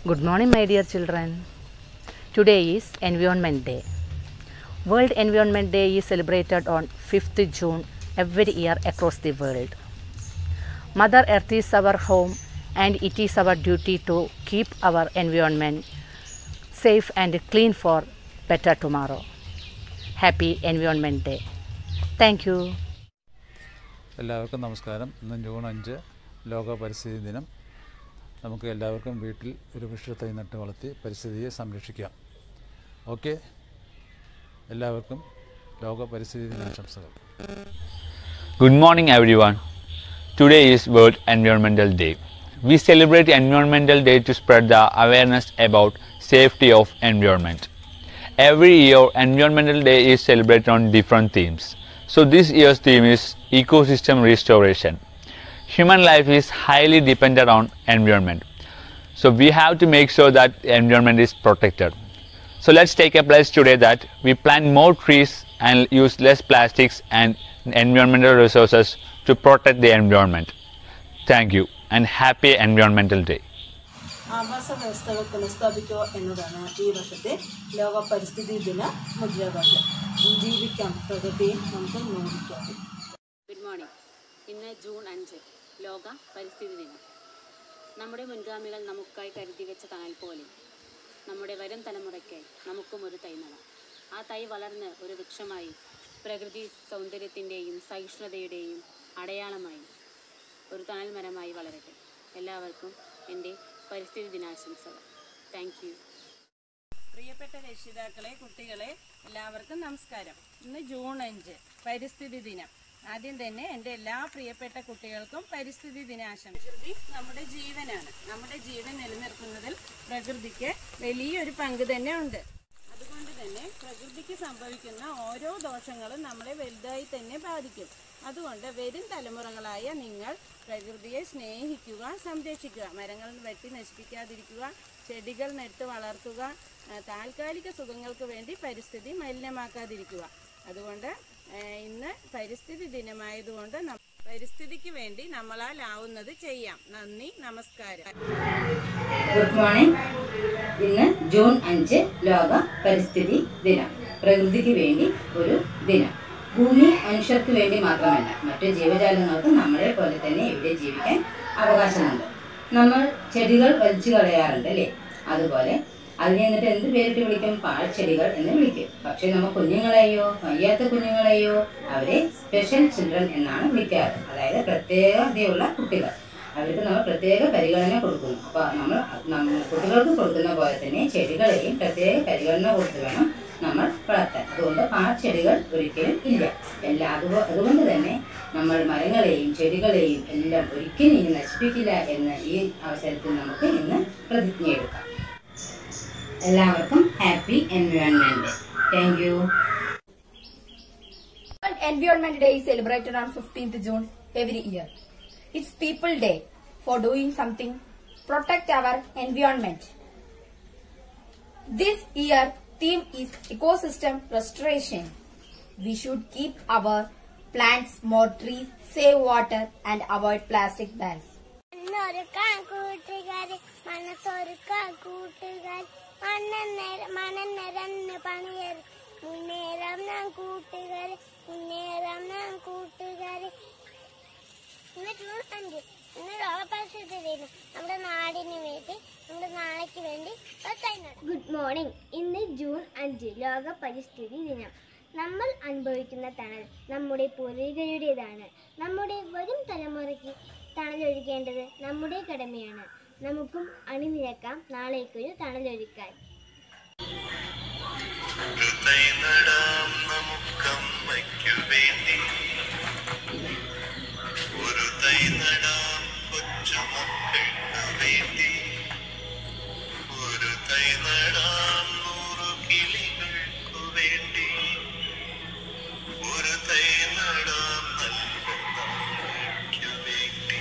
Good morning, my dear children. Today is Environment Day. World Environment Day is celebrated on 5th June every year across the world. Mother Earth is our home, and it is our duty to keep our environment safe and clean for better tomorrow. Happy Environment Day. Thank you. എല്ലാവർക്കും നമസ്കാരം ഇന്ന് June അഞ്ച് ലോക പരിസ്ഥിതി ദിനം നമുക്ക് എല്ലാവർക്കും വീട്ടിൽ ഒരു വൃക്ഷത്തൈ നട്ട് വളർത്തി പരിസ്ഥിതിയെ സംരക്ഷിക്കാം ഓക്കെ എല്ലാവർക്കും ലോക പരിസ്ഥിതി ദിനാശംസകൾ Good morning, everyone. Today is World Environmental Day. We celebrate Environmental Day to spread the awareness about safety of environment. Every year, Environmental Day is celebrated on different themes. So this year's theme is ecosystem restoration. Human life is highly dependent on environment. So we have to make sure that environment is protected. So let's take a pledge today that we plant more trees and use less plastics and environmental resources to protect the environment. Thank you and happy Environmental Day. ആവാസ വ്യവസ്ഥകൾ പുനഃസ്ഥാപിക്കുക എന്നതാണ് ഈ വർഷത്തെ ലോക പരിസ്ഥിതി ദിന മുദ്രാവാക്യം ജീവിക്കാം പ്രകൃതിയെ നമുക്ക് നോവിക്കാം ഗുഡ് മോർണിംഗ് ഇന്ന് ജൂൺ അഞ്ച് ലോക പരിസ്ഥിതി ദിനം നമ്മുടെ മുൻഗാമികൾ നമുക്കായി കരുതി വെച്ച തണൽ പോലെ നമ്മുടെ വരും തലമുറയ്ക്കായി നമുക്കും ഒരു തൈ നടാം ആ തൈ വളർന്ന് ഒരു വൃക്ഷമായി പ്രകൃതി സൗന്ദര്യത്തിൻ്റെയും സഹിഷ്ണുതയുടെയും അടയാളമായി ഒരു തണൽ മരമായി വളരട്ടെ എല്ലാവർക്കും എൻ്റെ പരിസ്ഥിതി ദിനാശംസകൾ താങ്ക് യു പ്രിയപ്പെട്ട രക്ഷിതാക്കളെ കുട്ടികളെ എല്ലാവർക്കും നമസ്കാരം ഇന്ന് ജൂൺ അഞ്ച് പരിസ്ഥിതി ദിനം ആദ്യം തന്നെ എൻ്റെ എല്ലാ പ്രിയപ്പെട്ട കുട്ടികൾക്കും പരിസ്ഥിതി ദിനാശംസ പ്രകൃതി നമ്മുടെ ജീവനാണ് നമ്മുടെ ജീവൻ നിലനിർത്തുന്നതിൽ പ്രകൃതിക്ക് വലിയൊരു പങ്ക് തന്നെ ഉണ്ട് അതുകൊണ്ട് തന്നെ പ്രകൃതിക്ക് സംഭവിക്കുന്ന ഓരോ ദോഷങ്ങളും നമ്മളെ വലുതായി തന്നെ ബാധിക്കും അതുകൊണ്ട് വരും തലമുറകളായ നിങ്ങൾ പ്രകൃതിയെ സ്നേഹിക്കുക സംരക്ഷിക്കുക മരങ്ങൾ വെട്ടി നശിപ്പിക്കാതിരിക്കുക ചെടികൾ നട്ട് വളർത്തുക ആ, താൽക്കാലിക സുഖങ്ങൾക്ക് വേണ്ടി പരിസ്ഥിതി മലിനമാക്കാതിരിക്കുക അതുകൊണ്ട് ആ, ഇന്ന് പരിസ്ഥിതി ദിനമായതുകൊണ്ട് നം- പരിസ്ഥിതിക്ക് വേണ്ടി നമ്മളാൽ ആവുന്നത് ചെയ്യാം നന്ദി നമസ്കാരം ഗുഡ് മോർണിംഗ് ഇന്ന് ജൂൺ അഞ്ച് ലോക പരിസ്ഥിതി ദിനം പ്രകൃതിക്ക് വേണ്ടി ഒരു ദിനം ഭൂമി മനുഷ്യർക്ക് വേണ്ടി മാത്രമല്ല മറ്റു ജീവജാലങ്ങൾക്ക് നമ്മളെ പോലെ തന്നെ ഇവിടെ ജീവിക്കാൻ അവകാശമുണ്ട് നമ്മൾ ചെടികൾ വലിച്ചു കളയാറുണ്ട് അല്ലേ അതുപോലെ അതിനെ എന്നിട്ട് എന്ത് പേരിട്ട് വിളിക്കും പാഴ്ചെടികൾ എന്ന് വിളിക്കും പക്ഷെ നമ്മൾ കുഞ്ഞുങ്ങളെയോ വയ്യാത്ത കുഞ്ഞുങ്ങളെയോ അവരെ സ്പെഷ്യൽ ചിൽഡ്രൻ എന്നാണ് വിളിക്കാറ് അതായത് പ്രത്യേകതയുള്ള കുട്ടികൾ അവർക്ക് നമ്മൾ പ്രത്യേക പരിഗണന കൊടുക്കുന്നു അപ്പോൾ നമ്മൾ നമ്മൾ കുട്ടികൾക്ക് കൊടുക്കുന്ന പോലെ തന്നെ ചെടികളെയും പ്രത്യേക പരിഗണന കൊടുത്ത് വേണം നമ്മൾ വളർത്താൻ അതുകൊണ്ട് പാഴ്ചെടികൾ ഒരിക്കലും ഇല്ല എല്ലാ അതുപോ അതുകൊണ്ട് തന്നെ നമ്മൾ മരങ്ങളെയും ചെടികളെയും എല്ലാം ഒരിക്കലും ഇനി നശിപ്പിക്കില്ല എന്ന് ഈ അവസരത്തിൽ നമുക്ക് ഇന്ന് പ്രതിജ്ഞയെടുക്കാം എല്ലാവർക്കും happy environment thank you World Environment Day is celebrated on 15th June every year. It's People Day for doing something protect our environment. This year theme is ecosystem restoration. We should keep our plants, more trees, save water and avoid plastic bags. മണ്ണൊരുക്കാൻ കൂട്ടുകാർ മനസ്സൊരുക്കാൻ കൂട്ടുകാർ മണ്ണെന്നര മനം നിരന്ന് പണിയർ മുന്നേറാം നാം കൂട്ടുകാർ മുന്നേറാം നാം കൂട്ടുകാർ ഇന്ന് ജൂൺ അഞ്ച് ഇന്ന് ലോക പരിസ്ഥിതി ദിനം നമ്മുടെ നാടിന് വേണ്ടി നമ്മുടെ നാളേക്ക് വേണ്ടി ഗുഡ് മോർണിംഗ് ഇന്ന് ജൂൺ അഞ്ച് ലോക പരിസ്ഥിതി ദിനം നമ്മൾ അനുഭവിക്കുന്ന തണൽ നമ്മുടെ പൂർവികരുടേതാണ് നമ്മുടെ വരും തലമുറയ്ക്ക് തണലൊരുക്കേണ്ടത് നമ്മുടെ കടമയാണ് നമുക്കും അണിനിരക്കാം നാളേക്കൊരു തണലൊരുക്കാൻ നടാം നമുക്കമ്മയ്ക്കു വേണ്ടി ഒരു തൈ നടാം കൊച്ചുമക്കൾക്കു വേണ്ടി ഒരു തൈ നടാം നൂറു കിളികൾക്കു വേണ്ടി ഒരു തൈ നടാം നല്ല നാളേക്കു വേണ്ടി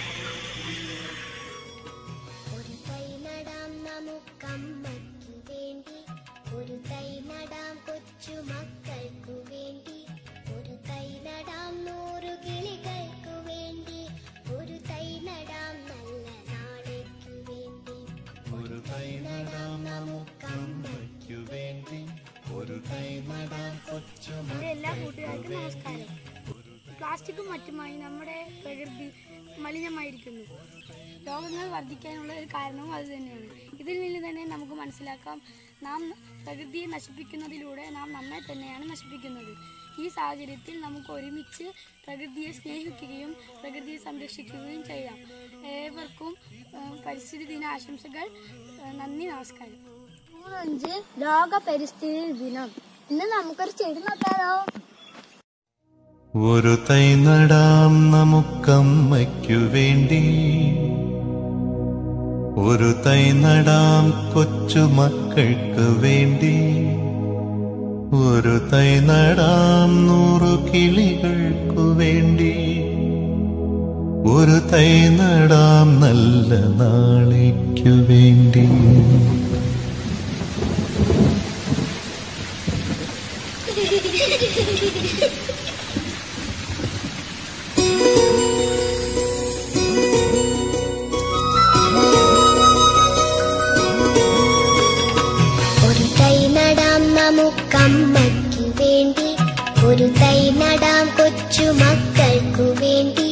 ഒരു തൈ നടാം നമുക്കമ്മയ്ക്കു വേണ്ടി ഒരു തൈ നടാം കൊച്ചുമക്കൾക്കു വേണ്ടി ഒരു തൈ നടാം നൂറു കിളികൾക്കു വേണ്ടി ഒരു തൈ നടാം നല്ല നാളേക്കു വേണ്ടി ഒരു തൈ നടാം കാരണമായി നമ്മുടെ പ്രകൃതി മലിനമായിരിക്കുന്നു രോഗങ്ങൾ വർദ്ധിക്കാനുള്ള ഒരു കാരണവും അത് തന്നെയാണ് ഇതിൽ നിന്ന് തന്നെ നമുക്ക് മനസ്സിലാക്കാം നാം പ്രകൃതിയെ നശിപ്പിക്കുന്നതിലൂടെ നാം നമ്മെ തന്നെയാണ് നശിപ്പിക്കുന്നത് ഈ സാഹചര്യത്തിൽ നമുക്ക് ഒരുമിച്ച് പ്രകൃതിയെ സ്നേഹിക്കുകയും പ്രകൃതിയെ സംരക്ഷിക്കുകയും ചെയ്യാം ഏവർക്കും ഏഹ്, പരിസ്ഥിതി ദിന ആശംസകൾ ഏഹ്, നന്ദി നമസ്കാരം അഞ്ച് ലോക പരിസ്ഥിതി ദിനം ഇന്ന് നമുക്കൊരു ചെടി നട്ടാലോ ഒരു തൈ നടാം നമുക്കമ്മയ്ക്കു വേണ്ടി ഒരു തൈ നടാം കൊച്ചുമക്കൾക്ക് വേണ്ടി ഒരു തൈ നടാം നൂറു കിളികൾക്കു വേണ്ടി ഒരു തൈ നടാം നല്ല നാളേക്കു വേണ്ടി ഒരു തൈ നടാം നമുക്കമ്മയ്ക്കു വേണ്ടി ഒരു തൈ നടാം കൊച്ചു മക്കൾക്കു വേണ്ടി